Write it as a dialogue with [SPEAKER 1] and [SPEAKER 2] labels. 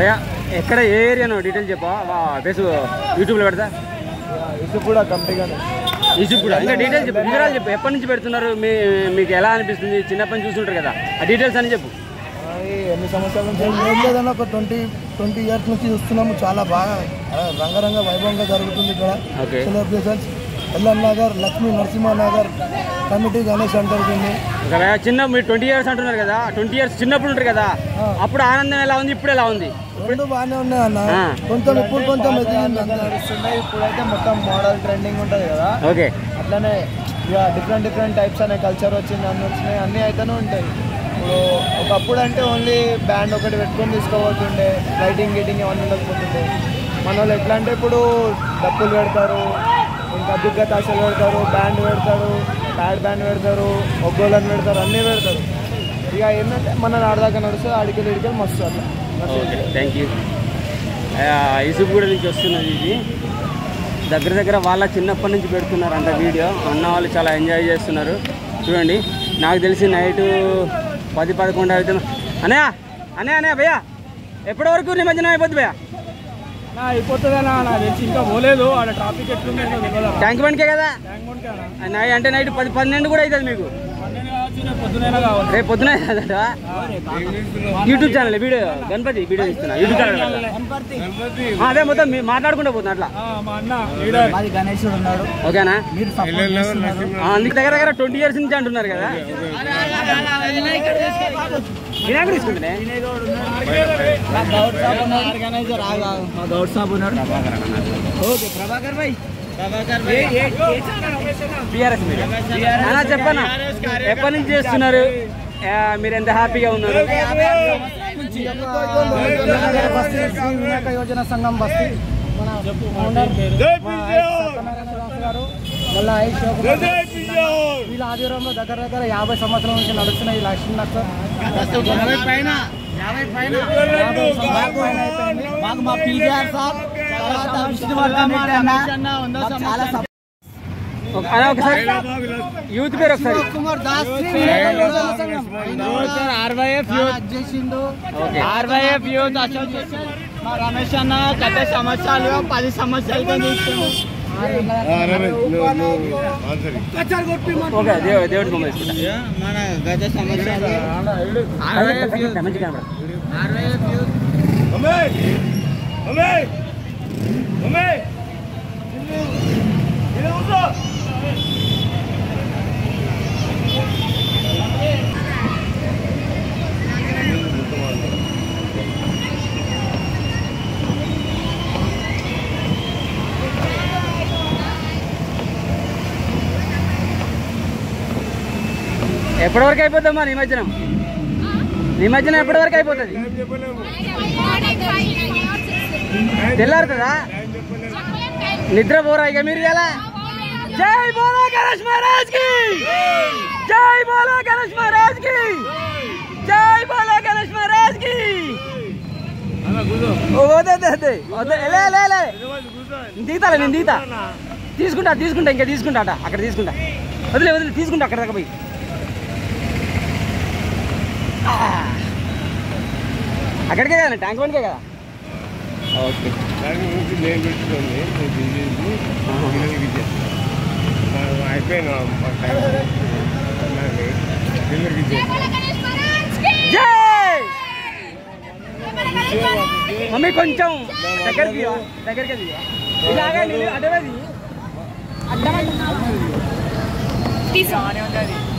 [SPEAKER 1] భయ్యా ఎక్కడ ఏ ఏరియానో డీటెయిల్ చెప్పా ఫేస్ యూట్యూబ్లో పెడతా
[SPEAKER 2] ఇది కూడా కంపెనీగానే
[SPEAKER 1] యూట్యూబ్ కూడా ఇంకా డీటెయిల్స్ చెప్పు వివరాలు చెప్పు ఎప్పటి నుంచి పెడుతున్నారు మీ మీకు ఎలా అనిపిస్తుంది చిన్నప్పటి నుంచి చూస్తుంటారు కదా ఆ డీటెయిల్స్ అని చెప్పు
[SPEAKER 2] అది ఎన్ని సంవత్సరాల నుంచి
[SPEAKER 3] ఏం లేదన్న ఒక ట్వంటీ ట్వంటీ ఇయర్స్ నుంచి చూస్తున్నాము చాలా బాగా ఆ, రంగరంగ వైభవంగా జరుగుతుంది ఇక్కడ
[SPEAKER 1] okay
[SPEAKER 3] celebrations LM Nagar Lakshmi Narasimha Nagar committee Ganesh అంటారు దీన్ని
[SPEAKER 1] ఒక వే- చిన్న మీరు ట్వంటీ ఇయర్స్ అంటున్నారు కదా ట్వంటీ ఇయర్స్ చిన్నప్పుడు ఉంటారు కదా అప్పుడు ఆనందం ఎలా ఉంది ఇప్పుడు ఎలా ఉంది
[SPEAKER 3] రెండు బాగానే ఉన్నాయి అన్న
[SPEAKER 1] ఆ.
[SPEAKER 3] కొంచెం ఇప్పుడు కొంచెం ఎదిగింది అంతే.
[SPEAKER 2] నడుస్తున్నాయి ఇప్పుడైతే మొత్తం మోడల్ ట్రెండింగ్ ఉంటుంది కదా
[SPEAKER 1] ఓకే
[SPEAKER 2] అట్లనే ఇక డిఫరెంట్ డిఫరెంట్ టైప్స్ అనే కల్చర్ వచ్చింది అన్ని వచ్చినాయి అన్నీ అయితేనే ఉంటాయి ఇప్పుడు ఒకప్పుడు అంటే ఓన్లీ బ్యాండ్ ఒకటి పెట్టుకొని తీసుకోబోతుండే లైటింగ్ గీటింగ్ అవన్నీ ఉండకపోతుండే మన వాళ్ళు ఎట్లా అంటే ఇప్పుడు డప్పులు పెడతారు ఇంకా దుగ్గ తాసలు పెడతారు బ్యాండ్ పెడతారు ప్యాడ్ బ్యాండ్ పెడతారు ఒగ్గోళ్ళని పెడతారు అన్నీ పెడతారు ఇక ఏంటంటే మన ఆడదాకా నడుస్తుంది ఆడికి ఇడికి మస్తు అట్లా
[SPEAKER 1] ఓకే థ్యాంక్ యూ ఇసుగూడ నుంచి వస్తున్నది ఇది దగ్గర దగ్గర వాళ్ళ చిన్నప్పటి నుంచి పెడుతున్నారు అంట వీడియో అన్న వాళ్ళు చాలా ఎంజాయ్ చేస్తున్నారు చూడండి నాకు తెలిసి నైట్ పది పదకొండు అయితే అన్నయ్య అన్నయ్య అన్నయ్య భయ్యా ఎప్పటి వరకు నిమజ్జనం అయిపోద్ది భయ్యా
[SPEAKER 2] అయిపోతుందన్నా నాకు తెలిసి ఇంకా పోలేదు ఆడ ట్రాఫిక్ ఎట్లుందో తెలియదు
[SPEAKER 1] ట్యాంక్ బండ్కే కదా నై అంటే నైట్ పది పన్నెండు కూడా అవుతుంది మీకు
[SPEAKER 2] పొద్దునైనా కావాలి
[SPEAKER 1] రేపు పొద్దున కదట YouTube channel video Ganapati video ఇస్తున్నా యూట్యూబ్ ఛానల్ అదే మొత్తం మీ- మాట్లాడుకుంటూ పోతున్నా అట్లా
[SPEAKER 2] మా అన్న లీడర్
[SPEAKER 3] మాది గణేశుడు ఉన్నాడు
[SPEAKER 1] ఓకేనా
[SPEAKER 3] మీరు సపోర్ట్ చేస్తున్నారు
[SPEAKER 1] ఆ, అందుకు దగ్గర దగ్గర ట్వంటీ ఇయర్స్ నుంచి అంటున్నారు కదా వినాయకుడు తీసుకుంటే
[SPEAKER 3] ఆర్గనైజర్ మా గౌడ్ సాబ్ ఉన్నాడు ఓకే ప్రభాకర్ భాయ్ ప్రభాకర్ భాయ్
[SPEAKER 1] బీఆర్ఎస్ మీరు అలా చెప్పనా ఎప్పటి నుంచి చేస్తున్నారు ఆ, మీరు ఎంత హ్యాపీగా ఉన్నారు
[SPEAKER 3] బస్తీ శ్రీ వినాయక యోజన సంఘం బస్తీ మన ఫౌండర్ మా ఐ సత్యనారాయణ దాస్ గారు మళ్ళీ ఐ శివకుమార్ వీళ్ళ ఆధ్వర్యంలో దగ్గర దగ్గర యాభై సంవత్సరాల నుంచి నడుస్తున్న ఈ లక్ష్మీ నక్షత్రం యాభై పైన యాభై పైన యాభై సంవత్సరాల పైన అయిపోయింది. మాకు మా పీజీఆర్ సార్ తర్వాత విష్ణువర్ధన్ రెడ్డి అన్న మాకు చాలా సపోర్ట్
[SPEAKER 1] ఒక- అలా ఒకసారి యూత్ పేరు ఒకసారి
[SPEAKER 3] కుమార్ దాస్ శ్రీ వినాయక యోజన సంఘం
[SPEAKER 2] ఆర్వైఎఫ్
[SPEAKER 3] చేసిండు
[SPEAKER 1] ఓకే
[SPEAKER 2] ఆర్వైఎఫ్ యూత్ అసోసియేషన్ మా రమేష్ అన్న గత సంవత్సరాలు పది సంవత్సరాలుగా చూస్తున్నాం
[SPEAKER 1] ఓకే దేవు దేవుడి బొమ్మ తీసుకుంటా
[SPEAKER 2] మన గత సంవత్సరాలు
[SPEAKER 1] మంచిగా కనబడదు.
[SPEAKER 2] ఆర్వైఎఫ్ యూత్
[SPEAKER 1] ఎప్పటి వరకు అయిపోద్దమ్మా నిమజ్జనం నిమజ్జనం ఎప్పటి వరకు అయిపోతుంది తెల్లారుతుందా నిద్ర పోరా ఇక మీరు ఎలా జై బోలో గణేష్ మహారాజ్ కి జై బోలో గణేష్ మహారాజ్ కి జై బోలో గణేష్ మహారాజ్ కి ఓ, వద్దు, వద్దు, వద్దు. వద్దు, లే, లే, లే. నేను దిగుతాలే నేను దిగుతా తీసుకుంటా తీసుకుంటా ఇంకా తీసుకుంటా అట అక్కడ తీసుకుంటా వదిలే వదిలే తీసుకుంటా అక్కడ దాకా పోయి ఆ. అక్కడికే కదా ట్యాంక్ బండ్కే కదా ఓకే జై మమ్మీ కొంచెం దగ్గరికి రా, దగ్గరికి దిగు. ఇలా ఆగండి, అడ్డమేది
[SPEAKER 4] తీసు